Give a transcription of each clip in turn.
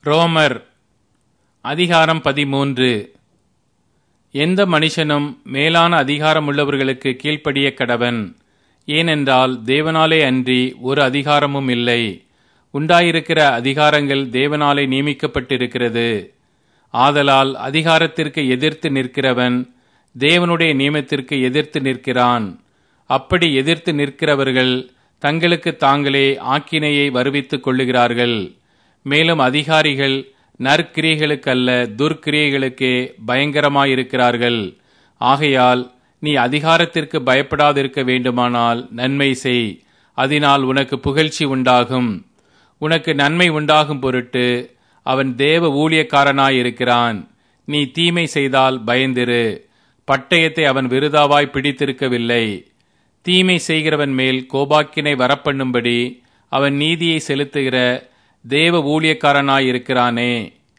ரோமர் அதிகாரம் பதிமூன்று எந்த மனுஷனும் மேலான அதிகாரமுள்ளவர்களுக்கு கீழ்ப்படிய கடவன் ஏனென்றால் தேவனாலே அன்றி ஒரு அதிகாரமும் இல்லை உண்டாயிருக்கிற அதிகாரங்கள் தேவனாலே நியமிக்கப்பட்டிருக்கிறது ஆதலால் அதிகாரத்திற்கு எதிர்த்து நிற்கிறவன் தேவனுடைய நியமத்திற்கு எதிர்த்து நிற்கிறான் அப்படி எதிர்த்து நிற்கிறவர்கள் தங்களுக்கு தாங்களே ஆக்கினையை வருவித்துக் கொள்ளுகிறார்கள் மேலும் அதிகாரிகள் நற்கிரியைகளுக்கல்ல துர்க்கிரியைகளுக்கே பயங்கரமாயிருக்கிறார்கள் ஆகையால் நீ அதிகாரத்திற்கு பயப்படாதிருக்க வேண்டுமானால் நன்மை செய் அதனால் உனக்கு புகழ்ச்சி உண்டாகும் உனக்கு நன்மை உண்டாகும் பொருட்டு அவன் தேவ ஊழியக்காரனாயிருக்கிறான் நீ தீமை செய்தால் பயந்திரு பட்டயத்தை அவன் விருதாவாய் பிடித்திருக்கவில்லை தீமை செய்கிறவன் மேல் கோபாக்கினை வரப்பண்ணும்படி அவன் நீதியை செலுத்துகிற தேவ ஊழியக்காரனாயிருக்கிறானே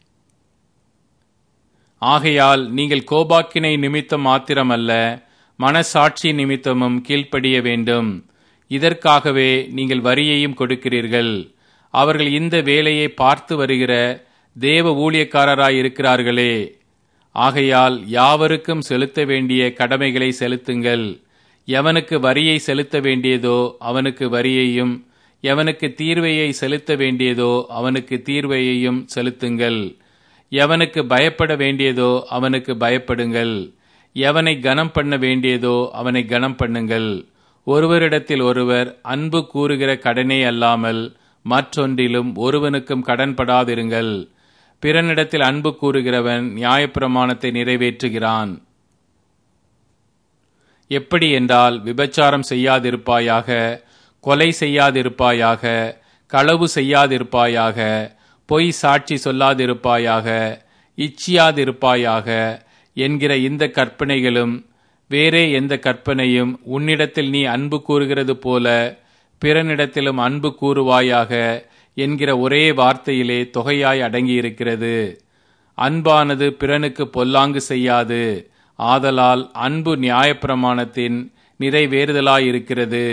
ஆகையால் நீங்கள் கோபாக்கினை நிமித்தம் மாத்திரமல்ல மனசாட்சி நிமித்தமும் கீழ்ப்படிய வேண்டும் இதற்காகவே நீங்கள் வரியையும் கொடுக்கிறீர்கள் அவர்கள் இந்த வேலையை பார்த்து வருகிற தேவ ஊழியக்காரராய் இருக்கிறார்களே ஆகையால் யாவருக்கும் செலுத்த வேண்டிய கடமைகளை செலுத்துங்கள் எவனுக்கு வரியை செலுத்த வேண்டியதோ அவனுக்கு வரியையும் எவனுக்கு தீர்வையை செலுத்த வேண்டியதோ அவனுக்கு தீர்வையையும் செலுத்துங்கள் எவனுக்கு பயப்பட வேண்டியதோ அவனுக்கு பயப்படுங்கள் எவனை கனம் பண்ண வேண்டியதோ அவனை கனம் பண்ணுங்கள் ஒருவரிடத்தில் ஒருவர் அன்பு கூறுகிற கடனே அல்லாமல் மற்றொன்றிலும் ஒருவனுக்கும் கடன்படாதிருங்கள் பிறனிடத்தில் அன்பு கூறுகிறவன் நியாயப்பிரமாணத்தை நிறைவேற்றுகிறான் எப்படி என்றால் விபச்சாரம் செய்யாதிருப்பாயாக கொலை செய்யாதிருப்பாயாக களவு செய்யாதிருப்பாயாக பொய் சாட்சி சொல்லாதிருப்பாயாக இச்சியாதிருப்பாயாக என்கிற இந்த கற்பனைகளும் வேறே எந்த கற்பனையும் உன்னிடத்தில் நீ அன்பு கூறுகிறது போல பிறனிடத்திலும் அன்பு கூறுவாயாக என்கிற ஒரே வார்த்தையிலே தொகையாய் அடங்கியிருக்கிறது அன்பானது பிறனுக்கு பொல்லாங்கு செய்யாது ஆதலால் அன்பு நியாயப்பிரமாணத்தின் நிறைவேறுதலாயிருக்கிறது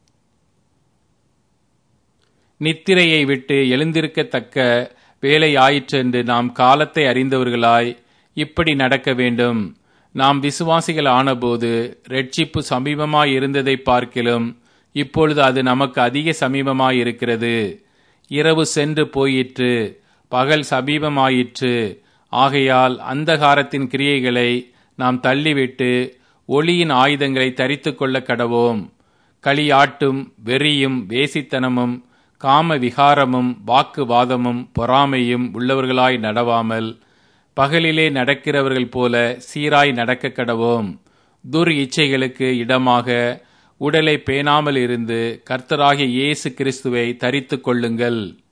நித்திரையை விட்டு எழுந்திருக்கத்தக்க வேலை ஆயிற்றென்று நாம் காலத்தை அறிந்தவர்களாய் இப்படி நடக்க வேண்டும் நாம் விசுவாசிகள் ஆனபோது ரட்சிப்பு சமீபமாய் இருந்ததை பார்க்கிலும் இப்பொழுது அது நமக்கு அதிக சமீபமாயிருக்கிறது இரவு சென்று போயிற்று பகல் சமீபமாயிற்று ஆகையால் அந்தகாரத்தின் கிரியைகளை நாம் தள்ளிவிட்டு ஒளியின் ஆயுதங்களை தரித்து கொள்ள கடவோம் களியாட்டும் வெறியும் வேசித்தனமும் காம விகாரமும் வாக்குவாதமும் பொறாமையும் உள்ளவர்களாய் நடவாமல் பகலிலே நடக்கிறவர்கள் போல சீராய் நடக்க கடவோம் துர் இச்சைகளுக்கு இடமாக உடலை பேணாமல் இருந்து கர்த்தராகிய இயேசு கிறிஸ்துவை தரித்து கொள்ளுங்கள்